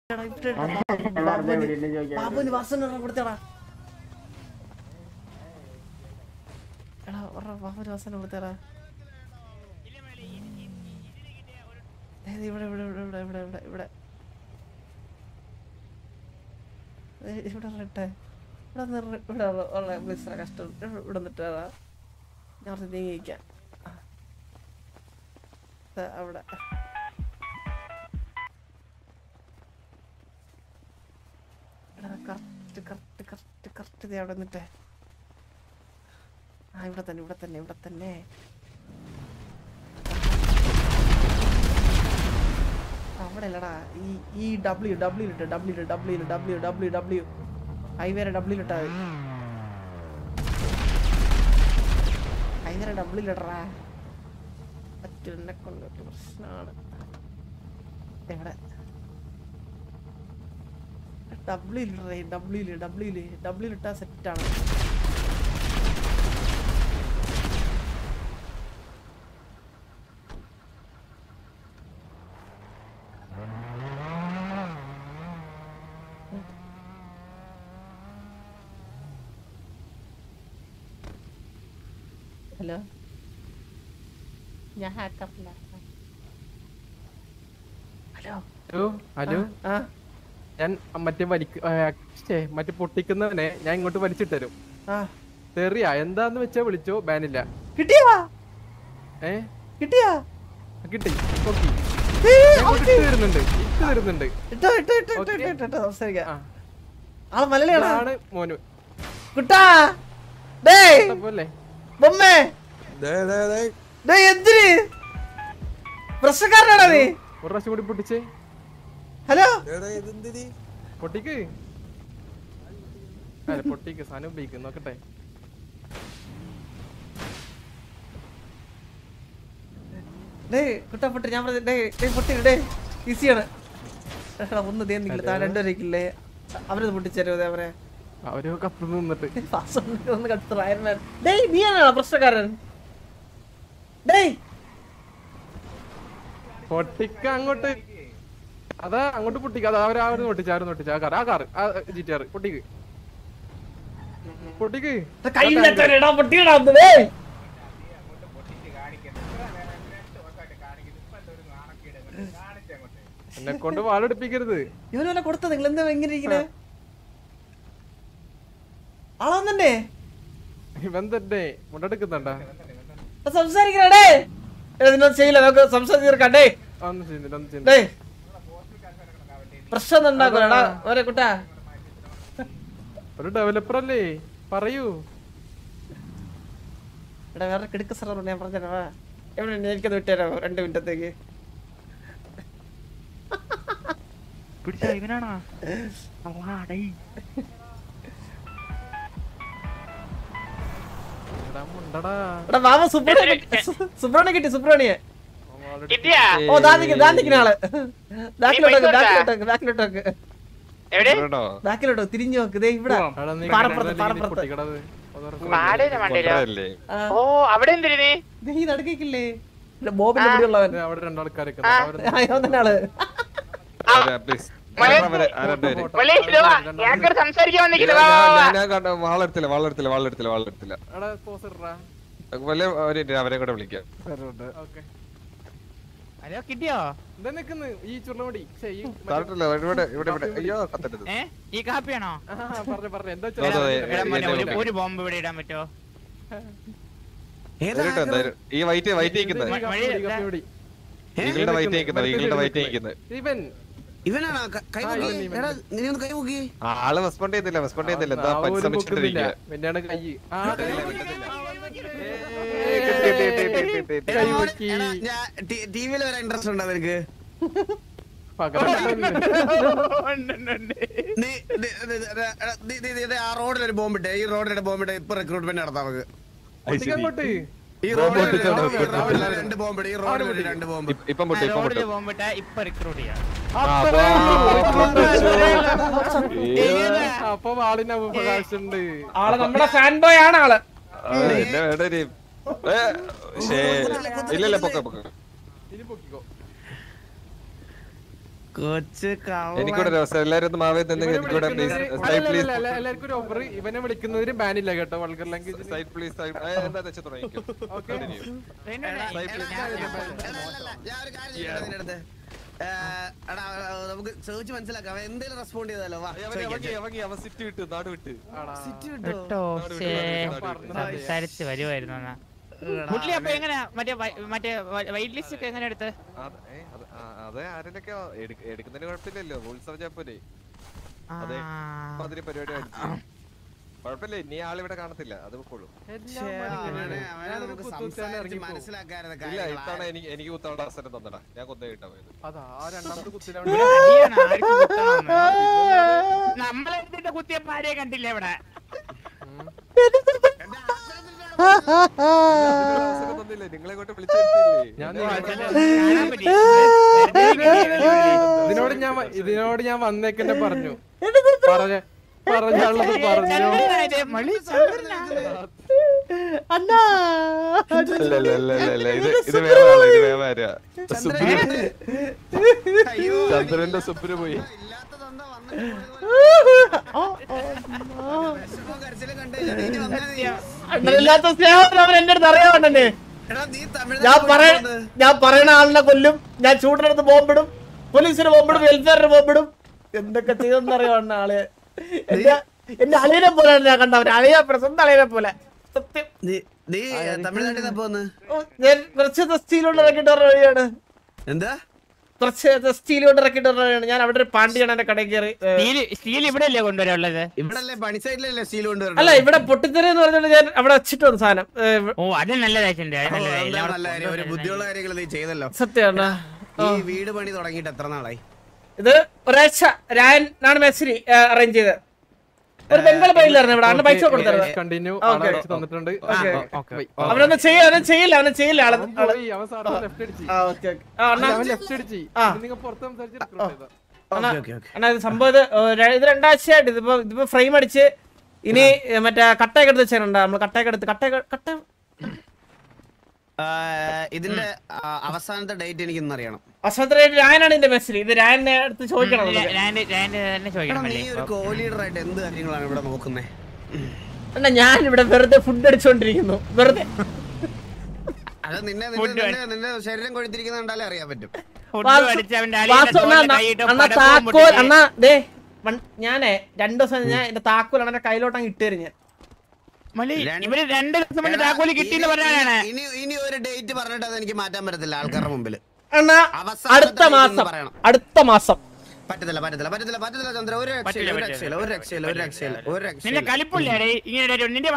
എടാ, ഇവിടെ ഇടാ. ബാബുവിന് ബാബുവിന് വാസന കൊടുത്തടാ എടാ ഒറ ബാബുവിന് വാസന കൊടുത്തടാ ഏത് ഇവിടെ ഇവിടെ ഇവിടെ ഇവിടെ ഇവിടെ ഇവിടെ ഇവിടെ ഏ, ഇവിടെ ഇട്ടെ ഇവിടെ നിന്ന് ഇവിടെ ഉള്ള- ഉള്ള ബ്ലിസറ കഷ്ടം ഇവിടെ- ഇവിടെ നിട്ടാ ഞാൻ കുറച്ച് നീങ്ങിക്കാം ആ. ദാ അവിടെ എടാ കറക്റ്റ് കറക്റ്റ് കറക്റ്റ് കറക്റ്റ് ഇത് അവിടെ നിന്നിട്ടേ ആ ഇവിടെ തന്നെ ഇവിടെ തന്നെ ഇവിടെ തന്നെ അവിടെ അല്ലടാ ഈ ഈ ഡബ്ല്യു ഡബ്ല്യു ഇട്ട് W W W W W ഹൈവേരെ ഡബ്ല്യു ഇട്ടാ മതി ഹൈവേരെ ഡബ്ല്യു ഇടറാ പറ്റുന്നെ കൊണ്ടിട്ട് പ്രശ്നമാണ് എവിടെ ഡബ്ല്യു ഇല്ലേ ഡബ്ല്യു ഡബ്ല്യു ഡബ്ല്യു ഇട്ടാ സെറ്റാണ് ഹലോ ഞാൻ ഹാക്കറില്ല ഹലോ ഹലോ ഹലോ ആ ഞാൻ മറ്റേ വലിക്ക് ആ, ഛേ, മറ്റേ പൊട്ടിക്കുന്നവനെ ഞാൻ ഇങ്ങോട്ട് വലിച്ചിട്ടരും ആ തെറിയാ എന്താന്ന് വെച്ചാ വിളിച്ചോ ബാനില്ല കിട്ടിയാ ഏ കിട്ടിയാ കിട്ടി ഓക്കെ ഏയ്, ഇട്ട് തരുന്നുണ്ട് ഇട്ട് തരുന്നുണ്ട് ഇട്ടോ ഇട്ടോ ഇട്ടോ ഇട്ടോ Okay. ഇട്ടോ ഇട്ടോ സംസാരിക്കാം ആ ആള് മലയാളിയാണോ ഇതാണ് മോനു കുട്ടാ ഡേയ് പോലെ ബൊമ്മേ ഡേയ് എന്തിന് പ്രശ്നക്കാരനാടാ നീ ഒരു പ്രാവശ്യം കൂടി പൊട്ടിച്ചേ ഹലോ പൊട്ടിക്ക് അല്ല പൊട്ടിക്ക് സാധനം ഉപയോഗിക്കും നോക്കട്ടെ ഡേയ് കുട്ടാ പൊട്ടി ഞാൻ പറഞ്ഞു ഡേയ് ഡേയ് പൊട്ടി ഡേയ് ഈസിയാണ് എടാ, ഒന്ന് ദേ നിങ്ങള് താ രണ്ടുപേരേക്കില്ലേ അവരത് പൊട്ടിച്ചേരോ അതേ അവരെ അവരൊക്കെ അപ്പുറത്ത് നിന്നിട്ട് ഫാസ്റ്റ് ഒന്ന് കടുത്ത അയർമാൻ ഡേയ് നീയാണോ പ്രശ്നക്കാരൻ ഡേയ് പൊട്ടിക്ക അങ്ങോട്ട് അതാ അങ്ങോട്ട് പൊട്ടിക്ക അതാ അവര് അവര് പൊട്ടിച്ച അവര് പൊട്ടിച്ച ആ കാർ ആ കാർ ആ ജി ടി ആർ പൊട്ടിക്ക് പൊട്ടിക്ക് കയ്യിലെത്താൻ പൊട്ടിയടാ ഒന്ന് ഡേയ് എന്നെ കൊണ്ട് വാളെടുപ്പിക്കരുത് ഇവന് വല്ല കൊടുത്തത് നിങ്ങൾ എന്താ ഇങ്ങനെ ഇരിക്കണേ ആളാന്നെ ഇവൻ തന്നെ മുണ്ടെടുക്കുന്നുണ്ടാ സംസാരിക്കണേ ഇതിനൊന്നും ചെയ്യില്ല നമുക്ക് സംസാരിച്ച് തീർക്കണ്ടേ ഒന്നും ചെയ്യുന്നില്ല ഒന്നും ചെയ്യുന്നില്ല ഡേ പ്രശ്നം ഉണ്ടാക്കൂലടാ ഓരോ കുട്ടാ ഒരു ഡെവലപ്പർ അല്ലേ പറയൂ എടാ വേറെ കിടക്ക് സാർ ഞാൻ പറഞ്ഞാ എവിടെ എനിക്കത് വിട്ടുതരാമോ രണ്ട് മിനിറ്റത്തേക്ക് പിടിച്ചാ ഇവനാണോ എടാ മുണ്ടടാ എടാ മാമ സുബ്രഹ്മണ്യ സുബ്രഹ്മണ്യ കിട്ടി സുബ്രഹ്മണ്യ കിട്ടിയാ ഓ ദാന്നിക്ക് ദാന്നിക്കുന്ന ആള് ബാക്കിലോട്ടൊക്കെ പൈസ ബാക്കിലോട്ടൊക്കെ ബാക്കിലോട്ടൊക്കെ എവിടെ ബാക്കിലോട്ടോ തിരിഞ്ഞു നോക്ക് ദേ ഇവിടെ എടാ നീ പാറപ്പുറത്ത്, കിടന്നല്ലേ ഇങ്ങനെ പാറപ്പുറത്ത്. പൊട്ടിക്കടത്? അതൊരു പാടേന്റെ മണ്ടയിലോ ആ, ഓ അവിടെ എന്തിനു നീ ദേ ഈ നടുക്കില്ലേ ബോബിന്റെ മുടിയുള്ളവൻ ഇത് അവിടെ രണ്ടാൾക്കാരൊക്കെ ആ. അയ്യോ തന്നെ ആള് മള്ളി ഇത് വാ ഞാനൊക്കെ സംസാരിക്കാൻ വന്നിരിക്കുന്നു വാ വാ, വാ വാളെടുത്തില്ല വാളെടുത്തില്ല വാളെടുത്തില്ല വാളെടുത്തില്ല എടാ പോസ് ഇടറാ വല്ല അവര് അവരെ കൂടെ വിളിക്കാം ഓക്കെ ഹലോ കിട്ടിയോ എന്താ നിക്കുന്ന് ഈ ചുരുളമടി ശ്ശെ, ഈ മറ്റേ- താഴത്തില്ല ഇവിടെ ഇവിടെ ഇവിടെ അയ്യോ കത്തരുത് ഏ ഈ കാപ്പിയാണോ ആ, പറഞ്ഞോ, പറഞ്ഞോ, എന്താ അതെ, അതെ, വെച്ചാ എടാ മോനെ, ഒരു- എന്നെ ഒരു ബോംബ് ഇവിടെ ഇടാൻ പറ്റുമോ വരട്ടെ എന്തായാലും ഈ വൈറ്റ് വൈറ്റ് നിൽക്കുന്നത് ഈ കാപ്പി പിടി, കാപ്പി പിടി. ഈകളുടെ വൈറ്റ് നിൽക്കുന്നത് ഈകളുടെ വൈറ്റ് നിൽക്കുന്നത് ഇവൻ ഇവനാണോ ക- കൈ ആ, പൊക്കി? ഇവൻ, ഇവൻ. എടാ, നീ ഒന്ന് കൈ പൊക്കി ആള് റെസ്പോണ്ട് ചെയ്യുന്നില്ല റെസ്പോണ്ട് ചെയ്യുന്നില്ല എന്താ ആ, ഒരു പൊക്കുന്നില്ല. പരിശ്രമിച്ചിട്ടിരിക്കുക പിന്നെയാണ് കൈ ആ, കൈ എടാ, മോനെ, പൊക്കി. എടാ, ഞാൻ ടി- ടിവിയിൽ വരാൻ ഇൻട്രസ്റ്റ് ഉണ്ടോ നിനക്ക് പകരം നീ നീ- നീ- എടാ, നീ- നീ- നീ- നീ ആ റോഡിൽ ഒരു ബോംബിട്ടെ ഈ റോഡിലെ ബോംബിട്ടെ ഇപ്പൊ റിക്രൂട്ട്മെന്റ് നടത്താം നമുക്ക് പൊട്ടിക്ക് അങ്ങോട്ട് ഈ ബോംബ് റോഡിൽ പൊട്ടിച്ചോ, ഒരു- പൊട്ടിച്ചോ. ഈ റോഡിൽ രണ്ട് ബോംബിട് ഈ റോഡിൽ ഒരു രണ്ട് ബോംബ് ഇപ്പം പൊട്ടു ഇപ്പം റോഡില് പൊട്ടു ബോംബ് ഇട്ടാ ഇപ്പൊ റിക്രൂട്ട് ചെയ്യാം അപ്പൊ ആളിന് അവകാശമുണ്ട് ആള് നമ്മുടെ ഫാൻ ബോയ് ആണ് ആള് എന്നെ വേണ്ട ഒരു ഏ, ശ്ശേ. ഇല്ലില്ല പൊക്ക പൊക്ക ഇനി പൊക്കിക്കോ കൊച്ചു എനിക്കൂടെ ഒരു അവസരം എല്ലാരും ഒന്ന് മാവേ തന്നെ ഇവനെ എനിക്കൂടെ പ്ലീസ് വിളിക്കുന്നതിന് സൈഡ് പ്ലീസ് അല്ലല്ലല്ല, എല്ലാവർക്കും ഒരു ഓഫർ ഇവനെ വിളിക്കുന്നതിന് ബാൻ ഇല്ല കേട്ടോ vulgar language side please side എന്താ വെച്ചാൽ തുടങ്ങിക്കോ Continue. ഞാൻ ഒരു കാര്യം ചോദിക്കട്ടെ നിന്റെ അടുത്ത്? ഏ, എടാ, നമുക്ക് ചോദിച്ച് മനസ്സിലാക്കാം അവൻ എന്തേലും റെസ്പോണ്ട് ചെയ്താലോ വാ അവൻ അവൻ അവൻ അവൻ സിറ്റി വിട്ട് നാട് വിട്ട് സിറ്റി വിട്ടോ കേട്ടോ ശ്ശേ. സംസാരിച്ച് വരുമായിരുന്നു എന്നാ. പുള്ളി അപ്പൊ എങ്ങനെ മറ്റേ വൈ- മറ്റേ വൈറ്റ് ലിസ്റ്റ് ഒക്കെ എങ്ങനെ എടുത്ത് അത് ഏ, അത് ആ, അത് ആരെന്നൊക്കെ എടുക്കുന്നതിന് കുഴപ്പമില്ലല്ലോ ഉത്സവ ചാപ്പോലെ അതെ. ആ. അപ്പൊ അതിന് പരിപാടി കാണിച്ചു. കുഴപ്പമില്ല ഇനി ആളിവിടെ കാണത്തില്ല അത് പൊക്കോളൂ അവനെ അവനെ നമുക്ക് സംസാരിച്ച് മനസ്സിലാക്കാറുള്ള ഇല്ല ഇത്തവണ കാര്യങ്ങളാ. എനിക്ക് എനിക്ക് കുത്താനുള്ള അവസരം തന്നടാ ഞാൻ കൊന്നേ കിട്ടാൻ പോയത് അതാ ആ രണ്ടാമത്തെ കുത്തിലാണ് ഇവിടെ അടിയാണ്, ആർക്കും കുത്തണമെന്ന്. നമ്മളെടുത്തിട്ട് കുത്തിയപ്പോ ആരെയും കണ്ടില്ല ഇവിടെ അതിനുള്ള അവസരം തന്നില്ലേ നിങ്ങളെ കൊണ്ട് വിളിച്ചിരുത്തില്ലേ ഞാൻ കാണാൻ പറ്റി. വെറുതെ ഇരിക്കുകയല്ലേ. ഇതിനോട് ഞാൻ വ- ഇതിനോട് ഞാൻ വന്നേക്കെന്നെ പറഞ്ഞു പറഞ്ഞ പറഞ്ഞുള്ളത് പറഞ്ഞു ചന്ദ്രനാ ഇത്, മള്ളി ചന്ദ്രനാ. അണ്ണാ അല്ല അല്ല അല്ല അല്ല അല്ല ഇത് ഇത് വേറെ ആളാ ഇത് വേറെ ആരാ സുബ്രു അയ്യോ, ചന്ദ്രന്റെ സുബ്രു പോയി ഇല്ലാത്ത തന്ത വന്നിട്ട് പോയതുപോലെ ഓ, ഓ, ഓ. വിഷമവും കരച്ചിലും കണ്ടില്ല. നീ വന്നേ നീ. അണ്ണനില്ലാത്ത സ്നേഹം അവൻ എന്റെ അടുത്ത് അറിയാവണ്ണനെ എടാ, നീ തമിഴ്നാട്ടിൽ ഞാൻ പറയ പോകുന്നത്. ഞാൻ പറയണ ആളിനെ കൊല്ലും ഞാൻ ചൂടിനടുത്ത് ബോംബിടും പോലീസിന് ബോംബിടും വെൽഫെയറിന് ബോംബിടും എന്തൊക്കെ ചെയ്തെന്ന് അറിയാവണ്ണ ആള് എന്റെ എന്റെ അളിയനെ പോലെയാണ് ഞാൻ കണ്ടവൻ അളിയ സ്വന്തം അളിയനെ പോലെ സത്യം നീ- നീ തമിഴ്നാട്ടിൽ നിന്ന് പോന്ന് ഓ, ഞാൻ കുറച്ച് സ്റ്റീൽ കൊണ്ട് ഇറക്കിട്ട് പറഞ്ഞ വഴിയാണ് എന്താ കുറച്ച് സ്റ്റീൽ കൊണ്ട് ഇറക്കിട്ട് പറഞ്ഞ വഴിയാണ് ഞാൻ അവിടെ ഒരു പാണ്ടിയാണ് എന്റെ കടയിൽ കയറി ഏ, സ്റ്റീല് സ്റ്റീൽ ഇവിടെ അല്ലേ കൊണ്ടുവരാനുള്ളത് ഇവിടെ പണി സൈഡിലല്ലേ സ്റ്റീൽ അല്ല കൊണ്ടുവരണം ഇവിടെ പൊട്ടിത്തെറി എന്ന് പറഞ്ഞിട്ട് ഞാൻ അവിടെ വെച്ചിട്ട് വന്ന സാധനം ഏ, ഓ അത് നല്ലതായിട്ടുണ്ട് അത് നല്ലതായി എല്ലാം നല്ല കാര്യം ഒരു ബുദ്ധിയുള്ള കാര്യങ്ങൾ നീ ചെയ്തല്ലോ സത്യമാണ് ഈ വീട് പണി തുടങ്ങിയിട്ട് എത്ര നാളായി ഇത് ഒരാഴ്ച രായൻ ആണ് മെസ്സിനി അറേഞ്ച് ചെയ്തത് ഒരു ബംഗാൾ പൈലായിരുന്നു ഇവിടെ അണ്ണ പൈസ കൊടുത്തത് കണ്ടിന്യൂ Okay. തന്നിട്ടുണ്ട് Okay. Okay. അവനൊന്നും ചെയ്യ അവനും ചെയ്യില്ല അവനും ചെയ്യില്ല ആള് അവൻ ആള് പോയി, അവൻ സാറിന് ലെഫ്റ്റ് അടിച്ച് ആ ഓക്കെ ഓക്കെ ആ അണ്ണാ അവൻ ലെഫ്റ്റ് അടിച്ച് ആ. നിങ്ങൾ പുറത്ത് സംസാരിച്ച് recruit ചെയ്തതാ. അണ്ണാ ഓക്കെ ഓക്കെ അണ്ണാ ഇത് സംഭവം ഇത് ഏ, ര- ഇത് രണ്ടാഴ്ചയായിട്ട് ഇതിപ്പോ ഇതിപ്പോ ഫ്രെയിം അടിച്ച് ഇനി ഏ, മറ്റേ കട്ടയൊക്കെ എടുത്ത് വെച്ചിട്ടുണ്ട് നമ്മള് കട്ടയൊക്കെ എടുത്ത് കട്ട കട്ട ഇതിന്റെ ആ, അവസാനത്തെ ഡേറ്റ് എനിക്ക് ഇന്ന് അറിയണം അശ്വത്രയായിട്ട് രായനാണ് ഇതിന്റെ മെസ്സിനി ഇത് രായനെ അടുത്ത് ചോദിക്കണം നമുക്ക്. ലാൻഡ് ലാൻഡ് തന്നെ എടാ, ചോദിക്കണം നീ മള്ളി ഒരു കോ ലീഡർ ആയിട്ട് എന്ത് കാര്യങ്ങളാണ് ഇവിടെ നോക്കുന്നേ അണ്ണാ ഞാൻ ഇവിടെ വെറുതെ ഫുഡ് അടിച്ചോണ്ടിരിക്കുന്നു വെറുതെ അത് നിന്നെ Food നിന്റെ നിന്റെ- നിന്റെ ശരീരം കൊഴുത്തിരിക്കുന്ന കണ്ടാലേ അറിയാൻ പറ്റും ഫുഡ് വാസു- അടിച്ച് അവന്റെ വാസു അണ്ണാ, അളിയന്റെ കൈയിട്ട് അണ്ണാ പടക്കവും താക്കോൽ പൊട്ടിച്ച് അണ്ണാ ദേ വൺ- ഞാനേ രണ്ടു ദിവസം ഞാൻ എന്റെ താക്കോൽ അണ്ണന്റെ കയ്യിലോട്ട് അങ്ങ് ഇട്ടേരും ഞാൻ മള്ളി രണ്ട്- ഇവര് രണ്ട് ദിവസം മുന്നേ എടാ, താക്കോലി കിട്ടിയെന്ന് ഇനി- പറയാനാണ് ഇനി ഇനി ഒരു ഡേറ്റ് പറഞ്ഞിട്ട് അത് എനിക്ക് മാറ്റാൻ പറ്റത്തില്ല ആൾക്കാരുടെ മുമ്പിൽ അണ്ണാ അവസാനത്തെ അടുത്ത date മാസം ഒന്ന് പറയണം. അടുത്ത മാസം പറ്റില്ല പറ്റത്തില്ല പറ്റത്തില്ല പറ്റത്തില്ല ചന്ദ്ര ഒരു രക്ഷയില്ല പറ്റില്ല, ഒരു പറ്റില്ല. രക്ഷയില്ല ഒരു രക്ഷയില്ല ഒരു രക്ഷയില്ല ഒരു നിന്റെ രക്ഷയില്ല കലിപ്പുള്ളിയാടേ ഇങ്ങനെ ഒരു- നിന്റെ